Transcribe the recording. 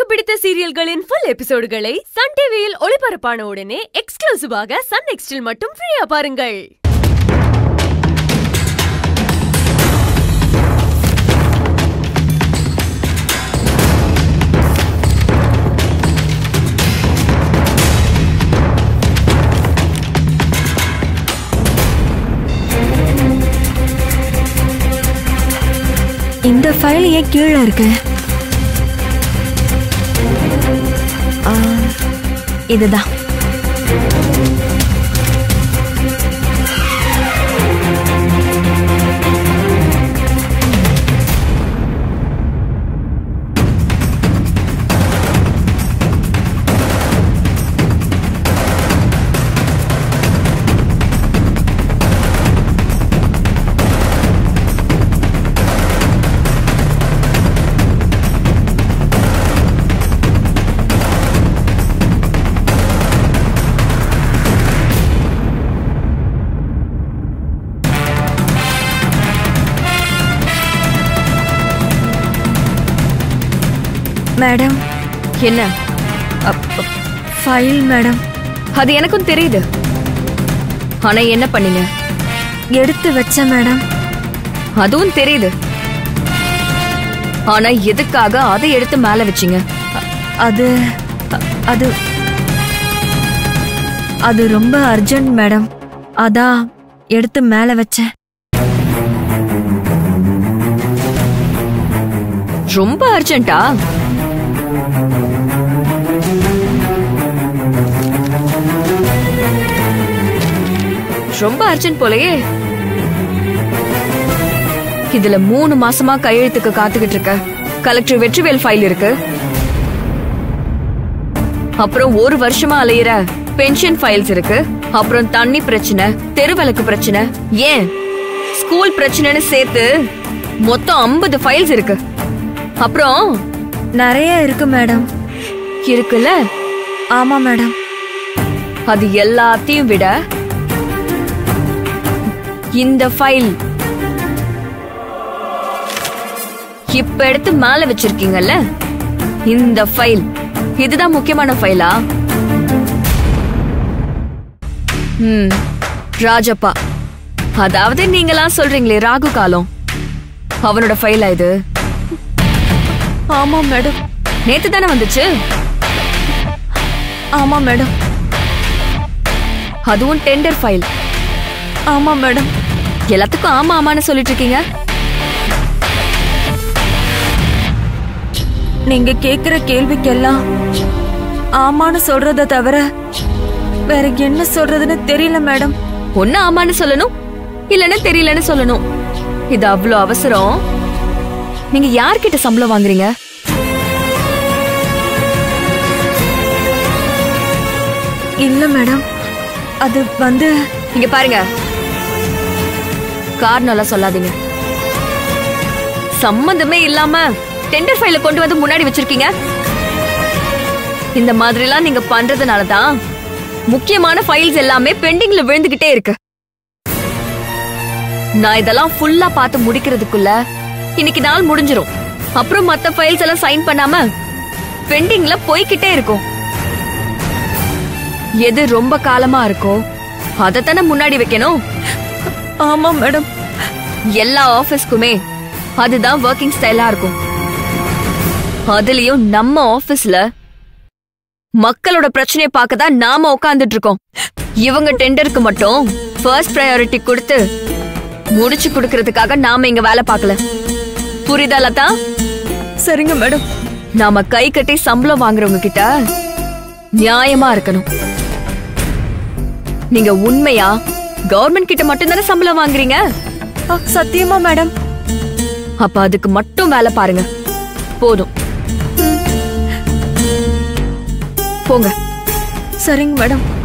பிடித்த சீரியல்களின் full எபிசோடுகளை Sun டிவியில் ஒளிபரப்பான உடனே எக்ஸ்க்ளூசிவாக சன் நெக்ஸ்டில் மட்டும் ஃப்ரீயா பாருங்கள் இந்த ஃபைல் ஏன் கீழே இருக்கு ஆ, இதுதான் மேடம் என்ன ஃபைல் மேடம் அது எனக்கும் தெரியுது ஆனா என்ன பண்ணீங்க எடுத்து வச்சேன் மேடம் அதுவும் தெரியுது ஆனா எதுக்காக அதை எடுத்து மேல வச்சீங்க அது அ- அது அது ரொம்ப அர்ஜென்ட் மேடம் அதான் எடுத்து மேலே வச்சேன் ரொம்ப அர்ஜென்ட்டா ரொம்ப அர்ஜென்ட் போலயே இதுல மூணு மாசமா கையெழுத்துக்கு காத்துக்கிட்டு இருக்க கலெக்டர் வெற்றிவேல் ஃபைல் இருக்கு அப்புறம் ஒரு வருஷமா அலையிற பென்ஷன் ஃபைல்ஸ் இருக்கு அப்புறம் தண்ணி பிரச்சனை தெருவிளக்கு பிரச்சனை ஏன் ஸ்கூல் பிரச்சனைன்னு சேர்த்து மொத்தம் 50 ஃபைல்ஸ் இருக்கு அப்புறம் நிறைய இருக்கு மேடம் இருக்குல்ல ஆமா மேடம் அது எல்லாத்தையும் விட இந்த ஃபைல் இப்ப எடுத்து மேல வச்சிருக்கீங்கல்ல இந்த ஃபைல் இதுதான் முக்கியமான ஃபைலா ம் ராஜப்பா அதாவது நீங்களாம் சொல்றீங்களே ராகு காலம் அவனோட ஃபைலா இது ஆமா மேடம் நேத்து தானே வந்துச்சு ஆமா மேடம் அதுவும் டெண்டர் ஃபைல் ஆமா மேடம் எல்லாத்துக்கும் ஆமா ஆமான்னு சொல்லிட்டு இருக்கீங்க நீங்க கேக்குற கேள்விக்கெல்லாம் ஆமான்னு சொல்றத தவிர வேற என்ன சொல்றதுன்னு தெரியல மேடம் ஒண்ணு ஆமான்னு சொல்லணும் இல்லன்னு தெரியலன்னு சொல்லணும் இது அவ்வளோ அவசரம் நீங்க யார்கிட்ட சம்பளம் வாங்குறீங்க இல்ல மேடம் அது வந்து இங்க பாருங்க காரணம் எல்லாம் சொல்லாதீங்க சம்பந்தமே இல்லாம டெண்டர் ஃபைல கொண்டு வந்து முன்னாடி வச்சிருக்கீங்க இந்த மாதிரிலாம் நீங்க பண்றதுனால தான் முக்கியமான ஃபைல்ஸ் எல்லாமே பெண்டிங்ல விழுந்துகிட்டே இருக்கு நான் இதெல்லாம் ஃபுல்லா பார்த்து முடிக்கிறதுக்குள்ள இன்னைக்கு நாள் முடிஞ்சிரும் அப்புறம் மத்த ஃபைல்ஸ் எல்லாம் சைன் பண்ணாம பெண்டிங்ல போய்கிட்டே இருக்கும் எது ரொம்ப காலமா இருக்கோ அதைத்தானே முன்னாடி வைக்கணும் ஆமா மேடம் எல்லா ஆபீஸ்க்குமே அதுதான் ஒர்க்கிங் ஸ்டைலா இருக்கும் அதுலயும் நம்ம ஆபீஸ்ல மக்களோட பிரச்சனையை பார்க்க தான் நாம உட்கார்ந்துட்டு இருக்கோம் இவங்க டெண்டருக்கு மட்டும் ஃபர்ஸ்ட் ப்ரையாரிட்டி கொடுத்து முடிச்சு கொடுக்கறதுக்காக நாம இங்க வேலை பார்க்கல புரியுதா லதா சரிங்க மேடம் நாம கை கட்டி சம்பளம் வாங்குறவங்க கிட்ட நியாயமா இருக்கணும் நீங்க உண்மையா கவர்மெண்ட் கிட்ட மட்டும் தானே சம்பளம் வாங்குறீங்க ஆ, சத்தியமா மேடம் அப்ப அதுக்கு மட்டும் வேலை பாருங்க போதும் போங்க சரிங்க மேடம்